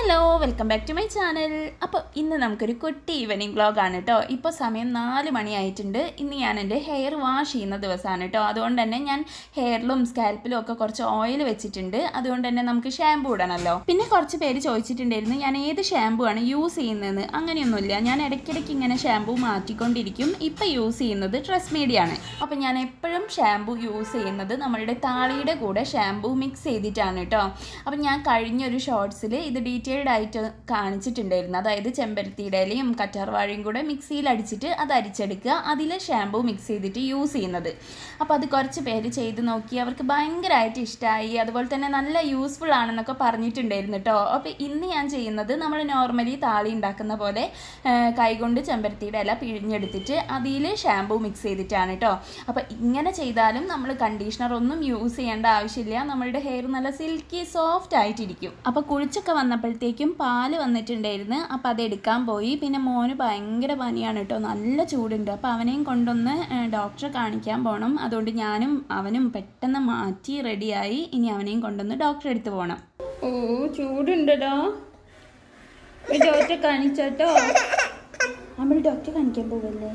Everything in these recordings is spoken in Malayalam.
hello welcome back to my channel അപ്പോൾ ഇന്ന് നമുക്കൊരു കുട്ടി ഈവനിങ് വ്ളോഗാണ് കേട്ടോ ഇപ്പോൾ സമയം നാല് മണിയായിട്ടുണ്ട് ഇന്ന് ഞാൻ എൻ്റെ ഹെയർ വാഷ് ചെയ്യുന്ന ദിവസമാണ് കേട്ടോ അതുകൊണ്ട് തന്നെ ഞാൻ ഹെയറിലും സ്കാൽപ്പിലും ഒക്കെ കുറച്ച് ഓയിൽ വെച്ചിട്ടുണ്ട് അതുകൊണ്ട് തന്നെ നമുക്ക് ഷാമ്പു ഇടണമല്ലോ പിന്നെ കുറച്ച് പേര് ചോദിച്ചിട്ടുണ്ടായിരുന്നു ഞാൻ ഏത് ഷാമ്പു ആണ് യൂസ് ചെയ്യുന്നതെന്ന് അങ്ങനെയൊന്നുമില്ല ഞാൻ ഇടയ്ക്കിടയ്ക്ക് ഇങ്ങനെ ഷാമ്പു മാറ്റിക്കൊണ്ടിരിക്കും ഇപ്പോൾ യൂസ് ചെയ്യുന്നത് ട്രസ് മീഡിയാണ് അപ്പോൾ ഞാൻ എപ്പോഴും ഷാമ്പു യൂസ് ചെയ്യുന്നത് നമ്മളുടെ താളിയുടെ കൂടെ ഷാമ്പു മിക്സ് ചെയ്തിട്ടാണ് കേട്ടോ അപ്പം ഞാൻ കഴിഞ്ഞൊരു ഷോർട്സിൽ ഇത് ഡീറ്റെയിൽഡ് ആയിട്ട് കാണിച്ചിട്ടുണ്ടായിരുന്നു അതായത് ചെമ്പരത്തിയുടെ ഇലയും കറ്റാർവാഴയും കൂടെ മിക്സിയിൽ അടിച്ചിട്ട് അത് അരിച്ചെടുക്കുക അതിൽ ഷാമ്പു മിക്സ് ചെയ്തിട്ട് യൂസ് ചെയ്യുന്നത് അപ്പോൾ അത് കുറച്ച് പേര് ചെയ്ത് നോക്കി അവർക്ക് ഭയങ്കരമായിട്ട് ഇഷ്ടമായി അതുപോലെ തന്നെ നല്ല യൂസ്ഫുൾ ആണെന്നൊക്കെ പറഞ്ഞിട്ടുണ്ടായിരുന്നു കേട്ടോ അപ്പോൾ ഇന്ന് ഞാൻ ചെയ്യുന്നത് നമ്മൾ നോർമലി താളി ഉണ്ടാക്കുന്ന പോലെ ആ, കൈകൊണ്ട് ചെമ്പരത്തിയുടെ ഇല പിഴിഞ്ഞെടുത്തിട്ട് അതിൽ ഷാമ്പു മിക്സ് ചെയ്തിട്ടാണ് കേട്ടോ അപ്പോൾ ഇങ്ങനെ ചെയ്താലും നമ്മൾ കണ്ടീഷണർ ഒന്നും യൂസ് ചെയ്യേണ്ട ആവശ്യമില്ല നമ്മളുടെ ഹെയർ നല്ല സിൽക്കി സോഫ്റ്റ് ആയിട്ടിരിക്കും അപ്പോൾ കുളിച്ചൊക്കെ വന്നപ്പോഴത്തേക്കും പാല് വന്നിട്ടുണ്ടായിരുന്നു അപ്പോൾ അത് എടുക്കാൻ പോയി പിന്നെ മോന് ഭയങ്കര പനിയാണ് കേട്ടോ നല്ല ചൂടുണ്ട് അപ്പോൾ അവനെയും കൊണ്ടൊന്ന് ഏഹ്, ഡോക്ടറെ കാണിക്കാൻ പോകണം അതുകൊണ്ട് ഞാനും അവനും പെട്ടെന്ന് മാറ്റി റെഡിയായി ഇനി അവനെയും കൊണ്ടൊന്ന് ഡോക്ടറെ അടുത്ത് പോകണം ഓ ചൂടുണ്ടല്ലോ ഡോക്ടറെ കാണിച്ചോട്ടോ നമ്മൾ ഡോക്ടറെ കാണിക്കാൻ പോവല്ലേ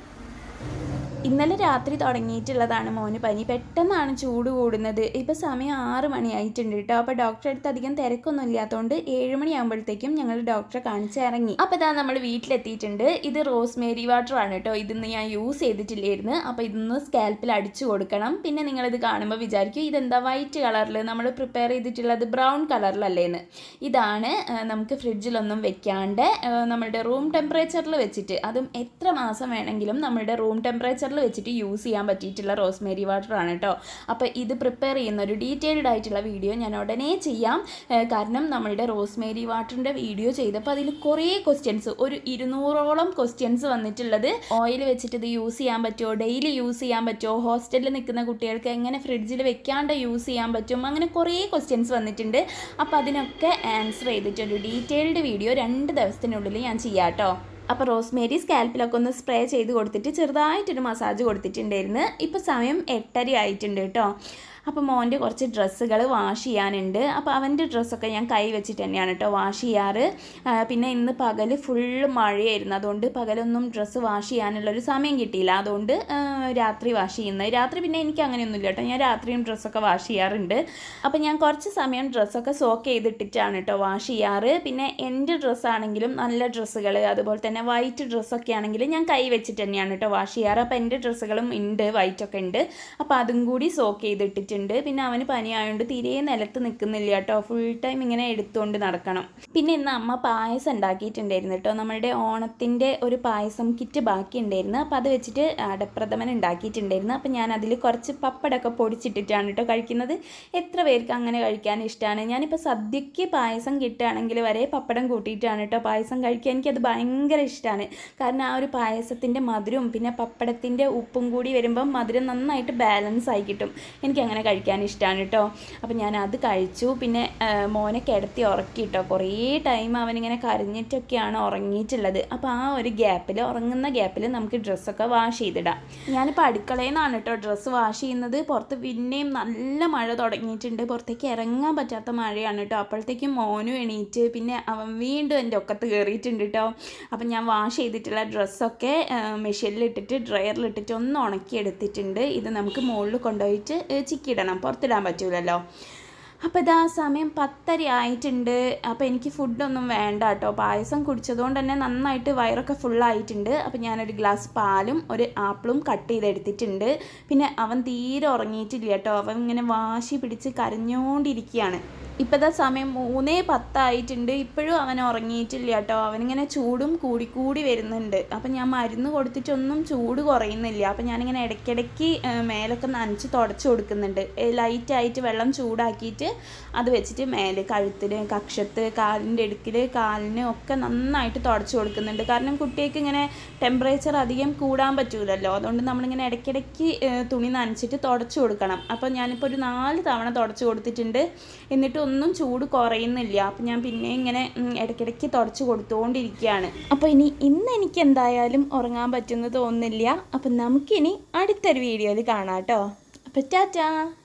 ഇന്നലെ രാത്രി തുടങ്ങിയിട്ടുള്ളതാണ് മോന് പനി പെട്ടെന്നാണ് ചൂട് കൂടുന്നത് ഇപ്പോൾ സമയം ആറ് മണിയായിട്ടുണ്ട് കേട്ടോ അപ്പോൾ ഡോക്ടറെ അടുത്ത് അധികം തിരക്കൊന്നും ഇല്ലാത്തതുകൊണ്ട് ഏഴ് മണിയാകുമ്പോഴത്തേക്കും ഞങ്ങൾ ഡോക്ടറെ കാണിച്ച് ഇറങ്ങി അപ്പോൾ ഇതാ നമ്മൾ വീട്ടിലെത്തിയിട്ടുണ്ട് ഇത് റോസ്മേരി വാട്ടർ ആണ് കേട്ടോ ഇതിന്ന് ഞാൻ യൂസ് ചെയ്തിട്ടില്ലായിരുന്നു അപ്പോൾ ഇതൊന്ന് സ്കാൽപ്പിൽ അടിച്ചു കൊടുക്കണം പിന്നെ നിങ്ങളിത് കാണുമ്പോൾ വിചാരിക്കും ഇതെന്താ വൈറ്റ് കളറിൽ നമ്മൾ പ്രിപ്പയർ ചെയ്തിട്ടുള്ളത് ബ്രൗൺ കളറിലല്ലേന്ന് ഇതാണ് ആ, നമുക്ക് ഫ്രിഡ്ജിലൊന്നും വെക്കാണ്ട് ആ, നമ്മളുടെ റൂം ടെമ്പറേച്ചറിൽ വെച്ചിട്ട് അതും എത്ര മാസം വേണമെങ്കിലും നമ്മളുടെ റൂം ടെമ്പറേച്ചറിൽ വെച്ചിട്ട് യൂസ് ചെയ്യാൻ പറ്റിയിട്ടുള്ള റോസ്മേരി വാട്ടർ ആണ് കേട്ടോ അപ്പോൾ ഇത് പ്രിപ്പയർ ചെയ്യുന്ന ഒരു ഡീറ്റെയിൽഡ് ആയിട്ടുള്ള വീഡിയോ ഞാൻ ഉടനെ ചെയ്യാം ആ, കാരണം നമ്മളുടെ റോസ്മേരി വാട്ടറിൻ്റെ വീഡിയോ ചെയ്തപ്പോൾ അതിൽ കുറേ ക്വസ്റ്റ്യൻസ് ഒരു ഇരുന്നൂറോളം ക്വസ്റ്റ്യൻസ് വന്നിട്ടുള്ളത് ഓയിൽ വെച്ചിട്ട് ഇത് യൂസ് ചെയ്യാൻ പറ്റുമോ ഡെയിലി യൂസ് ചെയ്യാൻ പറ്റുമോ ഹോസ്റ്റലിൽ നിൽക്കുന്ന കുട്ടികൾക്ക് എങ്ങനെ ഫ്രിഡ്ജിൽ വെക്കാണ്ട് യൂസ് ചെയ്യാൻ പറ്റും അങ്ങനെ കുറേ ക്വസ്റ്റ്യൻസ് വന്നിട്ടുണ്ട് അപ്പോൾ അതിനൊക്കെ ആൻസർ ചെയ്തിട്ടൊരു ഡീറ്റെയിൽഡ് വീഡിയോ രണ്ട് ദിവസത്തിനുള്ളിൽ ഞാൻ ചെയ്യാം കേട്ടോ അപ്പോൾ റോസ്മേരി സ്കാൽപ്പിലൊക്കെ ഒന്ന് സ്പ്രേ ചെയ്ത് കൊടുത്തിട്ട് ചെറുതായിട്ടൊരു മസാജ് കൊടുത്തിട്ടുണ്ടായിരുന്നു ഇപ്പോൾ സമയം എട്ടര ആയിട്ടുണ്ട് കേട്ടോ അപ്പോൾ മോൻ്റെ കുറച്ച് ഡ്രസ്സുകൾ വാഷ് ചെയ്യാനുണ്ട് അപ്പോൾ അവൻ്റെ ഡ്രസ്സൊക്കെ ഞാൻ കൈ വെച്ചിട്ട് തന്നെയാണ് കേട്ടോ വാഷ് ചെയ്യാറ് ആ, പിന്നെ ഇന്ന് പകൽ ഫുള്ള് മഴയായിരുന്നു അതുകൊണ്ട് പകലൊന്നും ഡ്രസ്സ് വാഷ് ചെയ്യാനുള്ളൊരു സമയം കിട്ടിയില്ല അതുകൊണ്ട് ആ, രാത്രി വാഷ് ചെയ്യുന്നത് രാത്രി പിന്നെ എനിക്ക് അങ്ങനെയൊന്നുമില്ല കേട്ടോ ഞാൻ രാത്രിയും ഡ്രസ്സൊക്കെ വാഷ് ചെയ്യാറുണ്ട് അപ്പോൾ ഞാൻ കുറച്ച് സമയം ഡ്രസ്സൊക്കെ സോക്ക് ചെയ്തിട്ടിട്ടാണ് കേട്ടോ വാഷ് ചെയ്യാറ് പിന്നെ എൻ്റെ ഡ്രസ്സാണെങ്കിലും നല്ല ഡ്രസ്സുകൾ അതുപോലെ തന്നെ വൈറ്റ് ഡ്രസ്സൊക്കെ ആണെങ്കിൽ ഞാൻ കൈ വെച്ചിട്ട് തന്നെയാണ് കേട്ടോ വാഷ് ചെയ്യാറ് അപ്പോൾ എൻ്റെ ഡ്രസ്സുകളും ഉണ്ട് വൈറ്റൊക്കെ ഉണ്ട് അപ്പോൾ അതും കൂടി സോക്ക് ചെയ്തിട്ടിട്ടുണ്ട് പിന്നെ അവന് പനിയായതുകൊണ്ട് തീരെ നിലത്ത് നിൽക്കുന്നില്ല കേട്ടോ ഫുൾ ടൈം ഇങ്ങനെ എടുത്തുകൊണ്ട് നടക്കണം പിന്നെ ഇന്ന് അമ്മ പായസം ഉണ്ടാക്കിയിട്ടുണ്ടായിരുന്നു കേട്ടോ നമ്മളുടെ ഓണത്തിൻ്റെ ഒരു പായസം കിറ്റ് ബാക്കി ഉണ്ടായിരുന്നു അപ്പോൾ അത് വെച്ചിട്ട് അടപ്രഥമൻ ഉണ്ടാക്കിയിട്ടുണ്ടായിരുന്നു അപ്പോൾ ഞാൻ അതിൽ കുറച്ച് പപ്പടമൊക്കെ പൊടിച്ചിട്ടിട്ടാണ് കേട്ടോ കഴിക്കുന്നത് എത്ര പേർക്ക് അങ്ങനെ കഴിക്കാൻ ഇഷ്ടമാണ് ഞാനിപ്പോൾ സദ്യക്ക് പായസം കിട്ടുകയാണെങ്കിൽ വരെ പപ്പടം കൂട്ടിയിട്ടാണ് കേട്ടോ പായസം കഴിക്കാൻ എനിക്കത് ഭയങ്കര ഇഷ്ടമാണ് കാരണം ആ ഒരു പായസത്തിൻ്റെ മധുരവും പിന്നെ പപ്പടത്തിൻ്റെ ഉപ്പും കൂടി വരുമ്പം മധുരം നന്നായിട്ട് ബാലൻസ് ആയി കിട്ടും എനിക്കങ്ങനെ കഴിക്കാൻ ഇഷ്ടമാണ് കേട്ടോ അപ്പോൾ ഞാൻ അത് കഴിച്ചു പിന്നെ ആ, മോനെ കിടത്തി ഉറക്കി കേട്ടോ കുറേ ടൈം അവനിങ്ങനെ കരഞ്ഞിട്ടൊക്കെയാണ് ഉറങ്ങിയിട്ടുള്ളത് അപ്പോൾ ആ ഒരു ഗ്യാപ്പിൽ ഉറങ്ങുന്ന ഗ്യാപ്പിൽ നമുക്ക് ഡ്രസ്സൊക്കെ വാഷ് ചെയ്തിടാം ഞാനിപ്പോൾ അടുക്കളയിൽ നിന്നാണ് കേട്ടോ ഡ്രസ്സ് വാഷ് ചെയ്യുന്നത് പുറത്ത് പിന്നെയും നല്ല മഴ തുടങ്ങിയിട്ടുണ്ട് പുറത്തേക്ക് ഇറങ്ങാൻ പറ്റാത്ത മഴയാണ് കേട്ടോ അപ്പോഴത്തേക്കും മോനും എണീറ്റ് പിന്നെ അവൻ വീണ്ടും എൻ്റെ ഒക്കത്ത് കയറിയിട്ടുണ്ട് കേട്ടോ അപ്പം ഞാൻ വാഷ് ചെയ്തിട്ടുള്ള ഡ്രസ്സൊക്കെ മെഷീനിലിട്ടിട്ട് ഡ്രയറിലിട്ടിട്ട് ഒന്ന് ഉണക്കി എടുത്തിട്ടുണ്ട് ഇത് നമുക്ക് മുകളിൽ കൊണ്ടുപോയിട്ട് ഏഹ്, ചിക്കിയിടണം പുറത്തിടാൻ പറ്റൂലല്ലോ അപ്പോൾ ഇതാ സമയം പത്തര ആയിട്ടുണ്ട് അപ്പോൾ എനിക്ക് ഫുഡൊന്നും വേണ്ട കേട്ടോ പായസം കുടിച്ചതുകൊണ്ട് തന്നെ നന്നായിട്ട് വയറൊക്കെ ഫുള്ളായിട്ടുണ്ട് അപ്പോൾ ഞാനൊരു ഗ്ലാസ് പാലും ഒരു ആപ്പിളും കട്ട് ചെയ്തെടുത്തിട്ടുണ്ട് പിന്നെ അവൻ തീരെ ഉറങ്ങിയിട്ടില്ല കേട്ടോ അവൻ ഇങ്ങനെ വാശി പിടിച്ച് കരഞ്ഞുകൊണ്ടിരിക്കുകയാണ് ഇപ്പോഴത്തെ സമയം മൂന്നേ പത്തായിട്ടുണ്ട് ഇപ്പോഴും അവൻ ഉറങ്ങിയിട്ടില്ല കേട്ടോ അവനിങ്ങനെ ചൂടും കൂടി കൂടി വരുന്നുണ്ട് അപ്പം ഞാൻ മരുന്ന് കൊടുത്തിട്ടൊന്നും ചൂട് കുറയുന്നില്ല അപ്പം ഞാനിങ്ങനെ ഇടയ്ക്കിടയ്ക്ക് ആ, മേലൊക്കെ നനച്ച് തുടച്ച് കൊടുക്കുന്നുണ്ട് ലൈറ്റായിട്ട് വെള്ളം ചൂടാക്കിയിട്ട് അത് വെച്ചിട്ട് മേല് കഴുത്തിൽ കക്ഷത്ത് കാലിൻ്റെ ഇടുക്കിൽ കാലിന് ഒക്കെ നന്നായിട്ട് തുടച്ച് കൊടുക്കുന്നുണ്ട് കാരണം കുട്ടിക്ക് ഇങ്ങനെ ടെമ്പറേച്ചർ അധികം കൂടാൻ പറ്റൂലല്ലോ അതുകൊണ്ട് നമ്മളിങ്ങനെ ഇടയ്ക്കിടയ്ക്ക് ഏ, തുണി നനച്ചിട്ട് തുടച്ച് കൊടുക്കണം അപ്പോൾ ഞാനിപ്പോൾ ഒരു നാല് തവണ തുടച്ച് കൊടുത്തിട്ടുണ്ട് എന്നിട്ട് ഒന്നും ചൂട് കുറയുന്നില്ല അപ്പം ഞാൻ പിന്നെ ഇങ്ങനെ ഉം, ഇടയ്ക്കിടയ്ക്ക് തുടച്ച് കൊടുത്തുകൊണ്ടിരിക്കുകയാണ് അപ്പോൾ ഇനി ഇന്ന് എനിക്ക് എന്തായാലും ഉറങ്ങാൻ പറ്റുമെന്ന് തോന്നുന്നില്ല അപ്പം നമുക്കിനി അടുത്തൊരു വീഡിയോയിൽ കാണാം കേട്ടോ അപ്പോൾ ടാറ്റാ